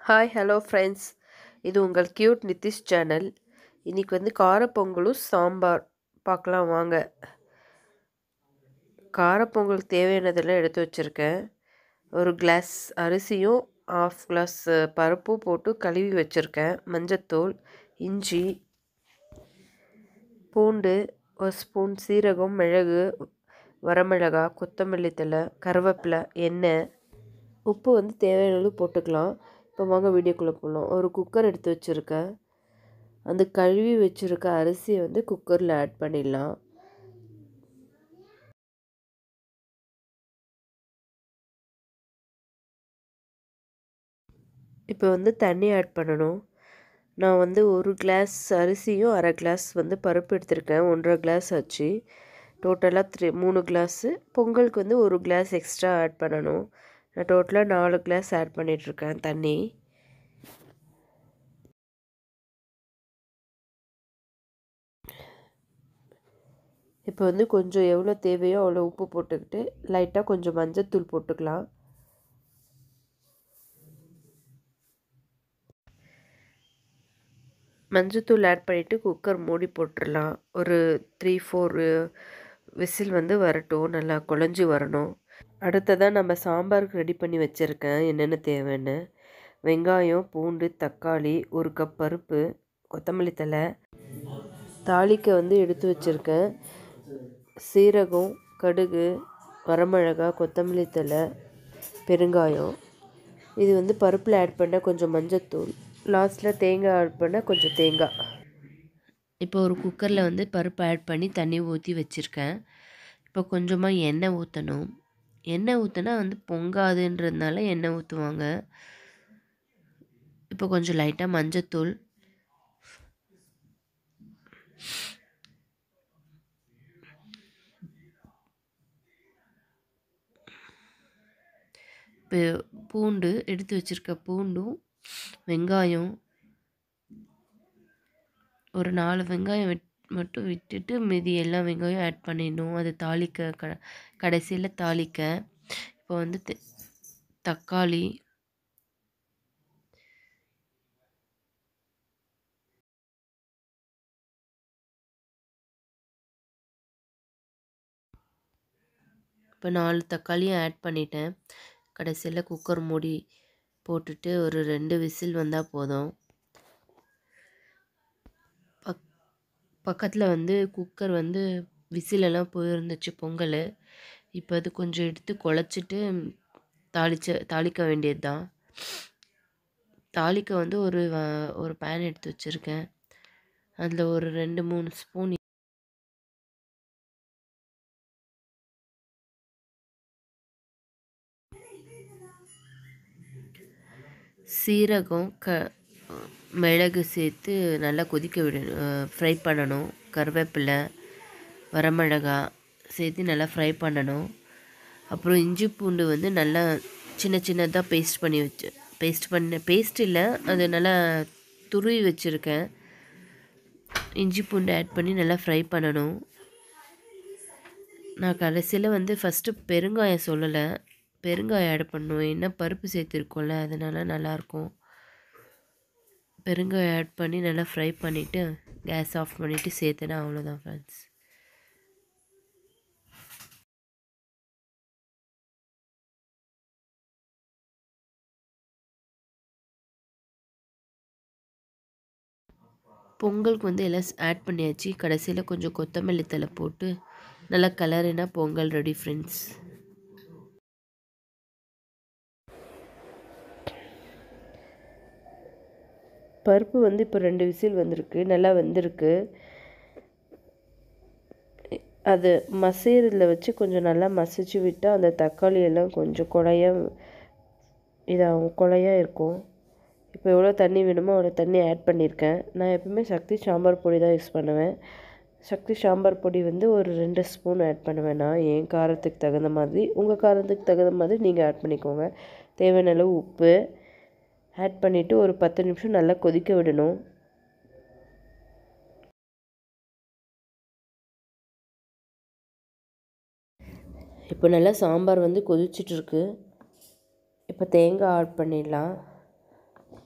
hi hello friends இது உங்கள் cute Nitish channel இன்றைக்கி வந்து காரப்பொங்கலும் சாம்பார் பார்க்கலாம் வாங்க காரப்பொங்கலுக்கு தேவையானதெல்லாம் எடுத்து வச்சுருக்கேன் ஒரு கிளாஸ் அரிசியும் ஆஃப் கிளாஸ் பருப்பும் போட்டு கழுவி வச்சுருக்கேன் மஞ்சத்தூள் இஞ்சி பூண்டு ஒரு ஸ்பூன் சீரகம் மிளகு வரமிளகா கொத்தமல்லி தழை கருவேப்பிலை எண்ணெய் உப்பு வந்து தேவையான அளவு போட்டுக்கலாம் இப்போ வாங்க வீடியோக்குள்ளே போகலாம் ஒரு குக்கர் எடுத்து வச்சுருக்கேன் அந்த கழுவி வச்சுருக்க அரிசியை வந்து குக்கரில் ஆட் பண்ணிடலாம் இப்போ வந்து தண்ணி ஆட் பண்ணணும் நான் வந்து ஒரு கிளாஸ் அரிசியும் அரை கிளாஸ் வந்து பருப்பு எடுத்திருக்கேன் ஒன்றரை கிளாஸ் ஆச்சு டோட்டலாக த்ரீ மூணு கிளாஸு பொங்கலுக்கு வந்து ஒரு கிளாஸ் எக்ஸ்ட்ரா ஆட் பண்ணணும் நான் டோட்டலாக நாலு கிளாஸ் ஆட் பண்ணிகிட்ருக்கேன் தண்ணி இப்போ வந்து கொஞ்சம் எவ்வளோ தேவையோ அவ்வளோ உப்பு போட்டுக்கிட்டு லைட்டாக கொஞ்சம் மஞ்சத்தூள் போட்டுக்கலாம் மஞ்சத்தூள் ஆட் பண்ணிவிட்டு குக்கர் மூடி போட்டுடலாம் ஒரு த்ரீ ஃபோர் விசில் வந்து வரட்டும் நல்லா குழஞ்சி வரணும் அடுத்ததாக நம்ம சாம்பாருக்கு ரெடி பண்ணி வச்சுருக்கேன் என்னென்ன தேவைன்னு வெங்காயம் பூண்டு தக்காளி ஒரு கப் பருப்பு கொத்தமல்லி தழை தாளிக்க வந்து எடுத்து வச்சுருக்கேன் சீரகம் கடுகு வரமிளகா கொத்தமல்லி தழை பெருங்காயம் இது வந்து பருப்பில் ஆட் பண்ண கொஞ்சம் மஞ்சத்தூள் லாஸ்ட்டில் தேங்காய் ஆட் பண்ண கொஞ்சம் தேங்காய் இப்போ ஒரு குக்கரில் வந்து பருப்பு ஆட் பண்ணி தண்ணி ஊற்றி வச்சுருக்கேன் இப்போ கொஞ்சமாக எண்ணெய் ஊற்றணும் எண்ணெய் ஊற்றினா வந்து பொங்காதுன்றதுனால எண்ணெய் ஊற்றுவாங்க இப்போ கொஞ்சம் லைட்டாக மஞ்சத்தூள் இப்போ பூண்டு எடுத்து வச்சுருக்க பூண்டும் வெங்காயம் ஒரு நாலு வெங்காயம் வெட் மட்டும் விட்டுட்டு மீதி எல்லா வெங்காயம் ஆட் பண்ணிடணும் அது தாளிக்க க கடைசியில் தாளிக்க இப்போ வந்து தக்காளி இப்போ நாலு தக்காளியும் ஆட் பண்ணிட்டேன் கடைசியில் குக்கர் மூடி போட்டுட்டு ஒரு ரெண்டு விசில் வந்தால் போதும் பக் பக்கத்தில் வந்து குக்கர் வந்து விசிலெல்லாம் போயிருந்துச்சு பொங்கல் இப்போ அது கொஞ்சம் எடுத்து குழச்சிட்டு தாளிச்ச தாளிக்க வேண்டியது தான் தாளிக்க வந்து ஒரு ஒரு பேன் எடுத்து வச்சுருக்கேன் அதில் ஒரு ரெண்டு மூணு ஸ்பூன் சீரகம் க மிளகு சேர்த்து நல்லா கொதிக்க விடணும் ஃப்ரை பண்ணணும் கருவேப்பிலை வரமிளகா சேர்த்து நல்லா ஃப்ரை பண்ணணும் அப்புறம் இஞ்சி பூண்டு வந்து நல்லா சின்ன சின்னதாக பேஸ்ட் பண்ணி வச்சு பேஸ்ட் பண்ண பேஸ்ட் இல்லை அது நல்லா துருவி வச்சுருக்கேன் இஞ்சி பூண்டு ஆட் பண்ணி நல்லா ஃப்ரை பண்ணணும் நான் கடைசியில் வந்து ஃபஸ்ட்டு பெருங்காயம் சொல்லலை பெருங்காயம் ஆட் பண்ணணும் ஏன்னா பருப்பு சேர்த்துருக்கோம்ல அதனால நல்லாயிருக்கும் பெருங்காயம் ஆட் பண்ணி நல்லா ஃப்ரை பண்ணிவிட்டு கேஸ் ஆஃப் பண்ணிவிட்டு சேர்த்தேன்னா அவ்வளோதான் ஃப்ரெண்ட்ஸ் பொங்கலுக்கு வந்து எல்லாம் ஆட் பண்ணியாச்சு கடைசியில் கொஞ்சம் கொத்தமல்லி தலை போட்டு நல்லா கலரினா பொங்கல் ரெடி ஃப்ரெண்ட்ஸ் பருப்பு வந்து இப்போ ரெண்டு விசில் வந்திருக்கு நல்லா வெந்திருக்கு அது மசீரில் வச்சு கொஞ்சம் நல்லா மசிச்சு விட்டால் அந்த தக்காளி எல்லாம் கொஞ்சம் குழைய இதாகும் குழையாக இருக்கும் இப்போ எவ்வளோ தண்ணி வேணுமோ அவ்வளோ தண்ணி ஆட் பண்ணியிருக்கேன் நான் எப்பவுமே சக்தி சாம்பார் பொடி தான் யூஸ் பண்ணுவேன் சக்தி சாம்பார் பொடி வந்து ஒரு ரெண்டு ஸ்பூன் ஆட் பண்ணுவேன் நான் என் காரத்துக்கு தகுந்த மாதிரி உங்கள் காரத்துக்கு தகுந்த மாதிரி நீங்கள் ஆட் பண்ணிக்கோங்க தேவையான அளவு உப்பு ஆட் பண்ணிவிட்டு ஒரு பத்து நிமிஷம் நல்லா கொதிக்க விடணும் இப்போ நல்லா சாம்பார் வந்து கொதிச்சிட்ருக்கு இப்போ தேங்காய் ஆட் பண்ணிடலாம்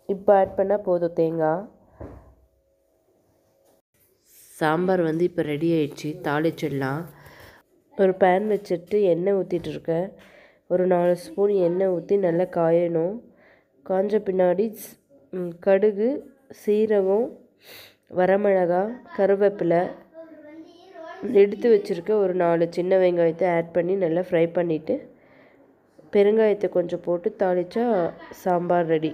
இப்போ ஆட் பண்ணால் போதும் தேங்காய் சாம்பார் வந்து இப்போ ரெடி ஆயிடுச்சு தாளிச்சிடலாம் ஒரு பேன் வச்சுட்டு எண்ணெய் ஊற்றிட்டு இருக்கேன் ஒரு நாலு ஸ்பூன் எண்ணெய் ஊற்றி நல்லா காயணும் காஞ்ச பின்னாடி ஸ்- ம், கடுகு சீரகம் வரமிளகாய் கருவேப்பிலை எடுத்து வச்சுருக்க ஒரு நாலு சின்ன வெங்காயத்தை ஆட் பண்ணி நல்லா ஃப்ரை பண்ணிவிட்டு பெருங்காயத்தை கொஞ்சம் போட்டு தாளிச்சா சாம்பார் ரெடி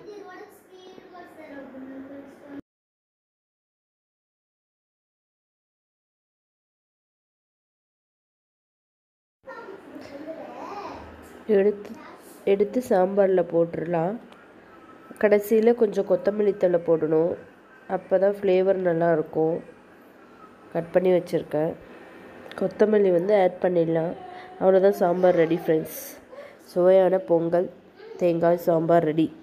எடுத்து எடுத்து சாம்பாரில் போட்டுடலாம் கடைசியில் கொஞ்சம் கொத்தமல்லி தழை போடணும் அப்போ தான் ஃப்ளேவர் நல்லாயிருக்கும் கட் பண்ணி வச்சுருக்கேன் கொத்தமல்லி வந்து ஆட் பண்ணிடலாம் அவ்வளோதான் சாம்பார் ரெடி ஃப்ரெண்ட்ஸ் சுவையான பொங்கல் தேங்காய் சாம்பார் ரெடி